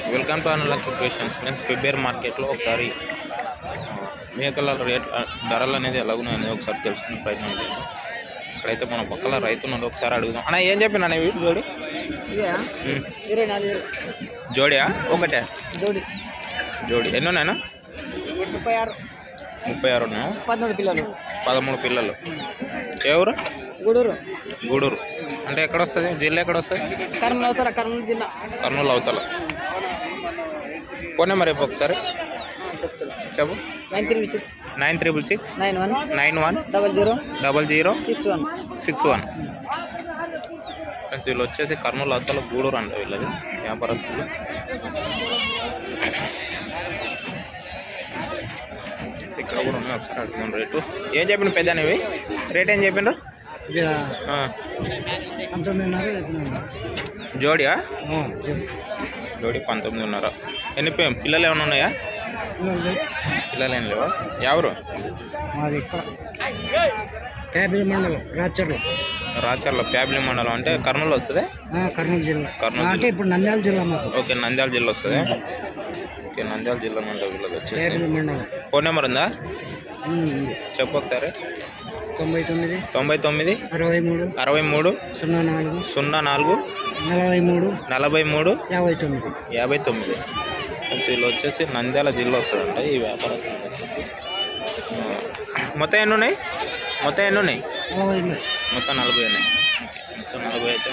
Welcome to అనల్ creations friends February మార్కెట్లో ఒకసారి ఆ, మేకల రేట్ ఆ, ధరలు అనేది ఎలాగున్నాయి అనేది ఒకసారి తెలుసుకునే ప్రయత్నం చేద్దాం ఇక్కడైతే మన పక్కల రైతు ఉన్నాడు ఒకసారి అడుగుదాం అన్న ఏం చెప్పిన అన్న ఇవి జోడి ఇవా ఉమ్. ఇరవై నాలుగు వేలు జోడియా ఒకటే జోడి జోడి ఎన్ని ఉన్నాయన్నా ముప్పై ఆరు ముప్పై ఆరు ఉన్నాయా పదమూడు పిల్లలు పదమూడు పిల్లలు ఎవరు గూడూరు గూడూరు అంటే ఎక్కడ వస్తుంది జిల్లా ఎక్కడ వస్తుంది కర్నూలు అవుతారా కర్నూలు జిల్లా కర్నూలు అవతల ఫోన్ నెంబర్ రేపు ఒకసారి చెప్తాను చెప్పు nine three six nine triple six nine one nine one double zero double zero six one six one friends వీళ్ళు వచ్చేసి కర్నూలు అవతల గూడూరు అంట వీళ్ళది వ్యాపారస్తులు ఇక్కడ కూడా ఉన్నాయి ఒకసారి అడుగుదాం రేటు ఏం చెప్పిన పెద్దనివి రేట్ ఏం చెప్పిండ్రు ఆ, పంతొమ్మిదిన్నర జోడియా జోడి పంతొమ్మిదిన్నర ఎన్ని పి- పిల్లలు ఏమైనా ఉన్నాయా పిల్లలు ఏం లేవా ఎవరు మాది ఇక్కడ పేపీ మండలం రాచర్లు రాచర్ల ప్యాబ్లి మండలం అంటే కర్నూలు వస్తుంది కర్నూలు జిల్లా కర్నూలు అంటే జిల్లా. ఇప్పుడు నంద్యాల జిల్లా మాకు ఓకే నంద్యాల జిల్లా వస్తుంది ఓకే నంద్యాల జిల్లా నుండి వీళ్ళది వచ్చేసి పేపీ మండలం ఫోన్ నెంబర్ ఉందా ఉమ్, ఉంది. చెప్పు ఒకసారి తొంభై తొమ్మిది తొంభై తొమ్మిది అరవై మూడు అరవై మూడు సున్నా నాలుగు సున్నా నాలుగు నలభై మూడు నలభై మూడు యాభై తొమ్మిది యాభై తొమ్మిది ఫ్రెండ్స్ వీళ్ళు వచ్చేసి నంద్యాల జిల్లా వస్తుందంట ఈ వ్యాపారం వచ్చేసి ఆ, మొత్తం ఎన్ని ఉన్నాయి మొత్తం ఎన్ని ఉన్నాయి నలభై ఎనిమిది. మొత్తం నలభై ఉన్నాయి మొత్తం నలభై అయితే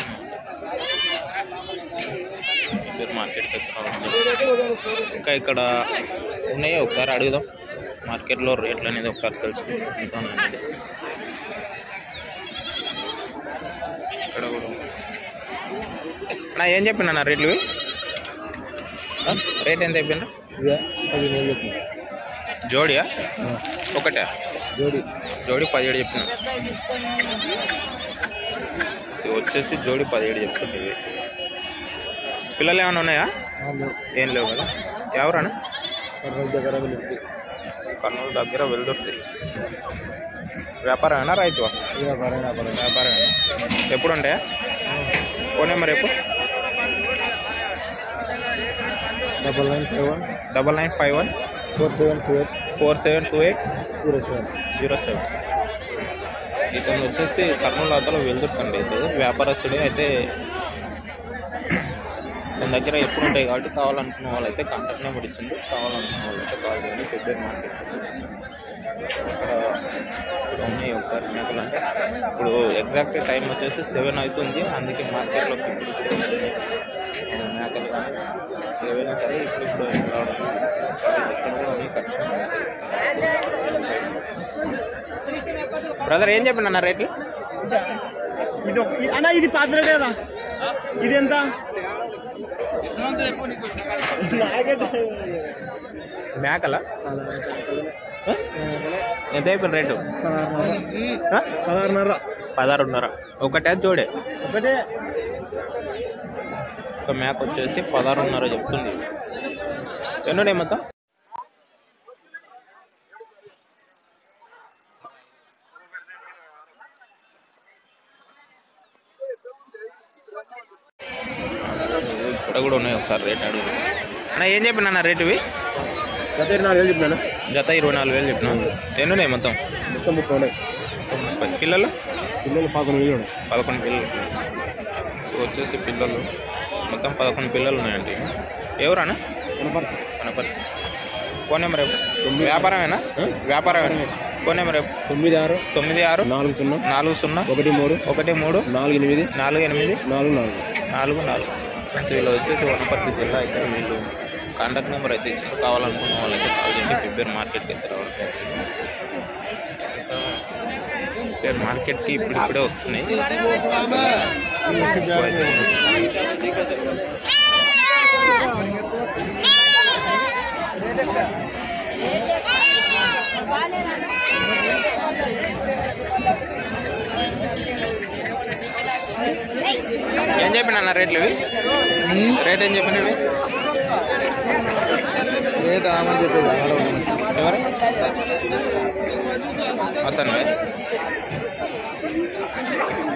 మీరు మార్కెట్కి వచ్చి ఇంకా ఇక్కడ ఉన్నాయి ఒకసారి అడుగుదాం మార్కెట్లో రేట్లు అనేది ఒకసారి తెలుసుకుంటాం అనేది ఇక్కడ కూడా ఉంది. నా ఏం చెప్పిన నా రేట్లు ఇవి? ఆ? రేట్ ఎంత చెప్పిండ్రు జోడియా ఒకటే జోడి జోడి పదిహేడు చెప్పిన ఇది వచ్చేసి జోడి పదిహేడు చెప్తుంది ఇది పిల్లలు ఏమైనా ఉన్నాయా ఏం లేవు కదా ఎవరన్నా దగ్గర కర్నూలు దగ్గర వెళ్దొర్తి వ్యాపారమేనా రైతు వ్యాపారమేనా ఎప్పుడు ఉంటాయా ఫోన్ నెంబర్ ఎప్పుడు double nine five one double nine five one four seven two eight four seven two eight zero seven zero seven ఇతను వచ్చేసి కర్నూలు అవతల వెళ్తుంటండి అయితే వ్యాపారస్తుడే అయితే తన దగ్గర ఎప్పుడు ఉంటాయి కాబట్టి కావాలనుకున్న వాళ్ళైతే కాంటాక్ట్ నెంబర్ ఇచ్చిండు కావాలనుకున్న వాళ్ళైతే కాల్ చేయండి ఫిబ్రవరి మార్కెట్ ఇక్కడ ఇక్కడ ఉన్నాయి ఒకసారి మేకలు అంటే ఇప్పుడు ఎగ్జాక్ట్ టైం వచ్చేసి సెవెన్ అవుతుంది అందుకే మార్కెట్లోకి ఇప్పుడు ఇప్పుడు వస్తున్నాయి. ఆ, మేకలు కానీ ఏవైనా సరే ఇప్పుడు ఇప్పుడు రావడం ఇక్కడ కూడా అన్నీ కట్టుకున్నాయి బ్రదర్ ఏం చెప్పిన అన్న రేట్లు ఇది అన్న ఇది పాత రేటేనా ఇది ఎంత మేకల ఎంత అయిపోయింది రేటు ఆ? పదహారున్నర పదహారున్నర ఒకటే జోడే ఒకటే ఒక మేక వచ్చేసి పదహారున్నర చెప్తుంది ఎన్నున్నాయి మొత్తం ఇక్కడ కూడా ఉన్నాయి ఒకసారి రేట్ అడుగు అన్న ఏం చెప్పిన అన్న రేటు ఇవి గత ఇరవై నాలుగు వేలు చెప్పినా జత ఇరవై నాలుగు వేలు చెప్పిన ఎన్నున్నాయి మొత్తం మొత్తం ముప్పై ఉన్నాయి మొత్తం ముప్పై పిల్లలు పిల్లలు పదకొండు వేలు ఉన్నాయి పదకొండు పిల్లలు సో వచ్చేసి పిల్లలు మొత్తం పదకొండు పిల్లలు ఉన్నాయండి ఎవరన్నా కనపడతాయి కనపర్తి ఫోన్ నెంబర్ రేపు వ్యాపారమేనా వ్యాపారమేనా ఫోన్ నెంబర్ రేపు తొమ్మిది ఆరు తొమ్మిది ఆరు నాలుగు సున్నా నాలుగు సున్నా ఒకటి మూడు ఒకటి మూడు నాలుగు ఎనిమిది నాలుగు ఎనిమిది నాలుగు నాలుగు నాలుగు నాలుగు ఫ్రెండ్స్ వీళ్ళు వచ్చేసి వనపర్తి జిల్లా అయితే వీళ్ళు కాంటాక్ట్ నెంబర్ అయితే ఇచ్చారు కావాలనుకున్న వాళ్ళైతే కాల్ చేయండి ఫిబ్రవరి మార్కెట్కి అయితే రావడం ఫిబ్రవరి మార్కెట్కి ఇప్పుడు ఇప్పుడే వస్తున్నాయి ఏం చెప్పిన అన్న రేట్లు ఇవి రేట్ ఏం చెప్పిన ఇవి రేట్ ఆమని చెప్పేది ఎవరు అతను